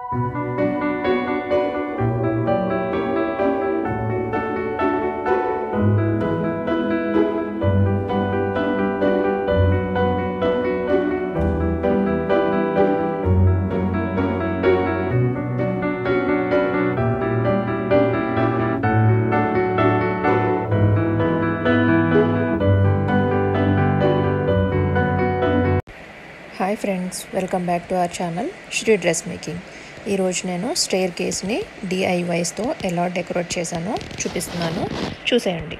hi friends welcome back to our channel Sri dress making ఈరోజు నేను stair కేస్ని డిఐవైస్తో ఎలా decorate చేశానో చూపిస్తున్నాను చూసేయండి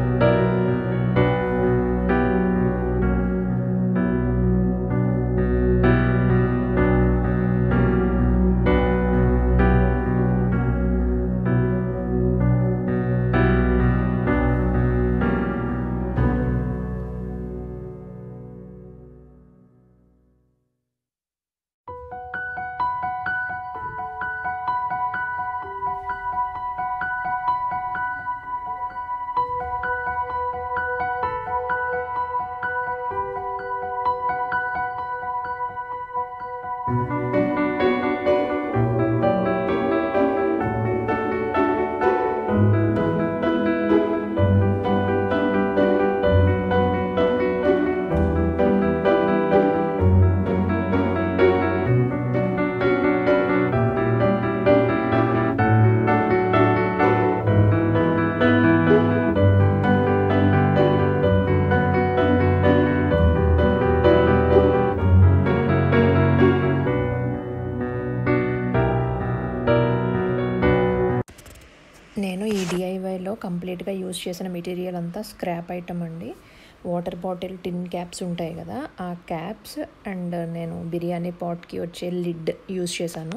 నేను ఈ డిఐవైలో కంప్లీట్గా యూజ్ చేసిన మెటీరియల్ అంతా స్క్రాప్ ఐటమ్ అండి వాటర్ బాటిల్ టిన్ క్యాప్స్ ఉంటాయి కదా ఆ క్యాప్స్ అండ్ నేను బిర్యానీ పాట్కి వచ్చే లిడ్ యూజ్ చేశాను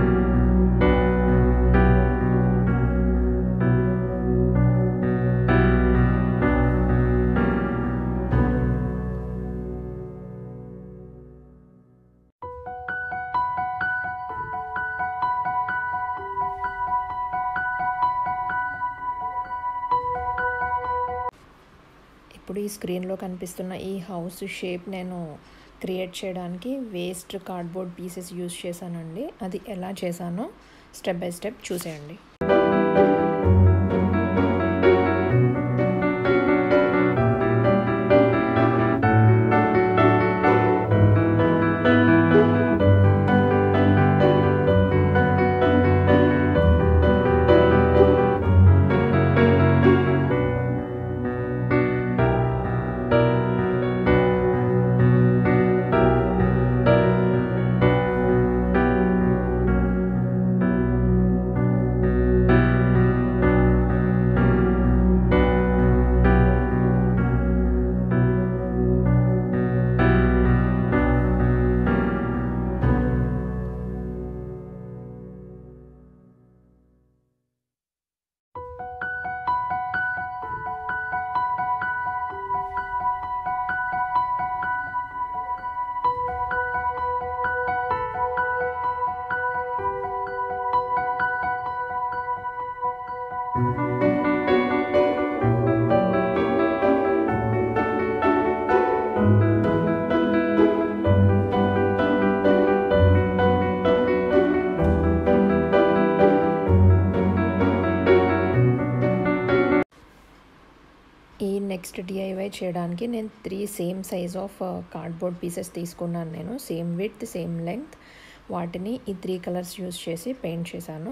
ఇప్పుడు ఈ స్క్రీన్లో కనిపిస్తున్న ఈ హౌస్ షేప్ నేను క్రియేట్ చేయడానికి వేస్ట్ కార్డ్బోర్డ్ పీసెస్ యూజ్ చేశానండి అది ఎలా చేశానో స్టెప్ బై స్టెప్ చూసేయండి ఈ నెక్స్ట్ డిఐవై చేయడానికి నేను three same size of cardboard pieces తీసుకున్నాను నేను సేమ్ విత్ సేమ్ లెంగ్త్ వాటిని ఈ త్రీ కలర్స్ యూస్ చేసి పెయింట్ చేశాను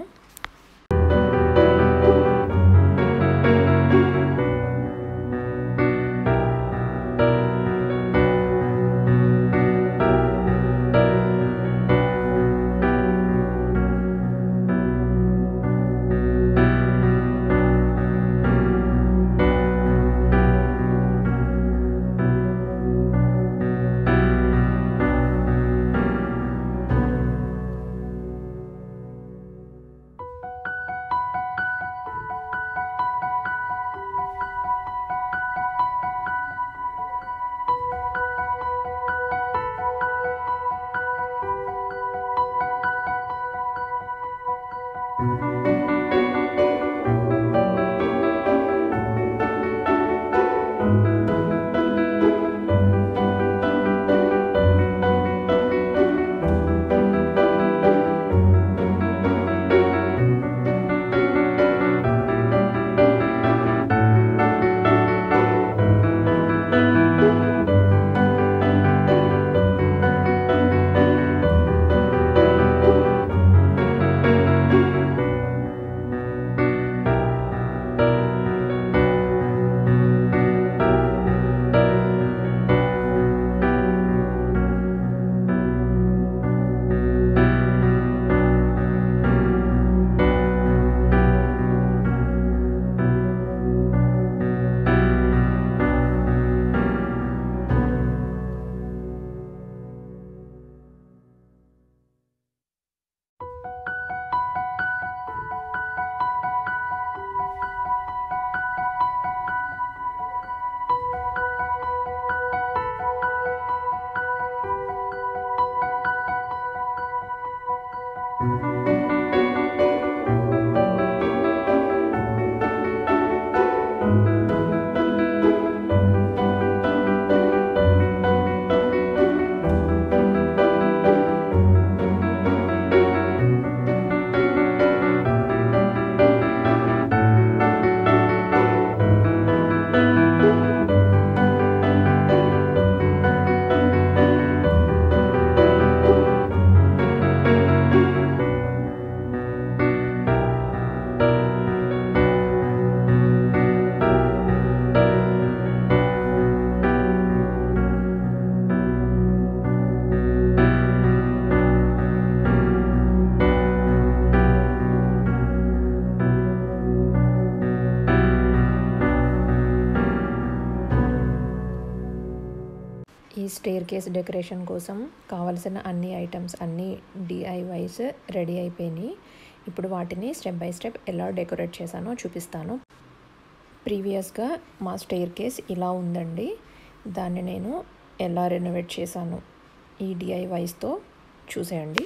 ఈ స్టేర్ కేస్ డెకరేషన్ కోసం కావలసిన అన్ని ఐటమ్స్ అన్ని డిఐవైస్ రెడీ అయిపోయినాయి ఇప్పుడు వాటిని స్టెప్ బై స్టెప్ ఎలా డెకరేట్ చేశానో చూపిస్తాను ప్రీవియస్గా మా స్టేర్ కేస్ ఇలా ఉందండి దాన్ని నేను ఎలా రెనోవేట్ చేశాను ఈ డిఐవైస్తో చూసేయండి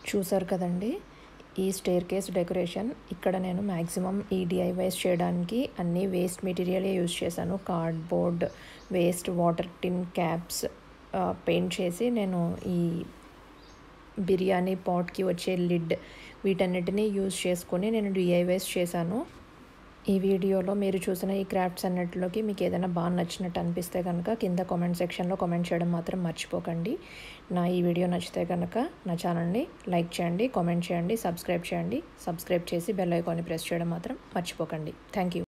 చూసారు కదండి ఈ స్టేర్ కేస్ డెకరేషన్ ఇక్కడ నేను మ్యాక్సిమం ఈ డిఐవైస్ చేయడానికి అన్ని వేస్ట్ మెటీరియలే యూజ్ చేశాను cardboard waste water tin caps paint చేసి నేను ఈ బిర్యానీ పాట్కి వచ్చే లిడ్ వీటన్నిటిని యూజ్ చేసుకొని నేను డిఐవైస్ చేశాను ఈ వీడియోలో మీరు చూసిన ఈ క్రాఫ్ట్స్ అన్నిటిలోకి మీకు ఏదైనా బాగా నచ్చినట్టు అనిపిస్తే కనుక కింద కామెంట్ సెక్షన్లో కామెంట్ చేయడం మాత్రం మర్చిపోకండి నా ఈ వీడియో నచ్చితే కనుక నా ఛానల్ని లైక్ చేయండి కామెంట్ చేయండి సబ్స్క్రైబ్ చేయండి సబ్స్క్రైబ్ చేసి బెల్ ఐకాన్ని ప్రెస్ చేయడం మాత్రం మర్చిపోకండి థ్యాంక్ యూ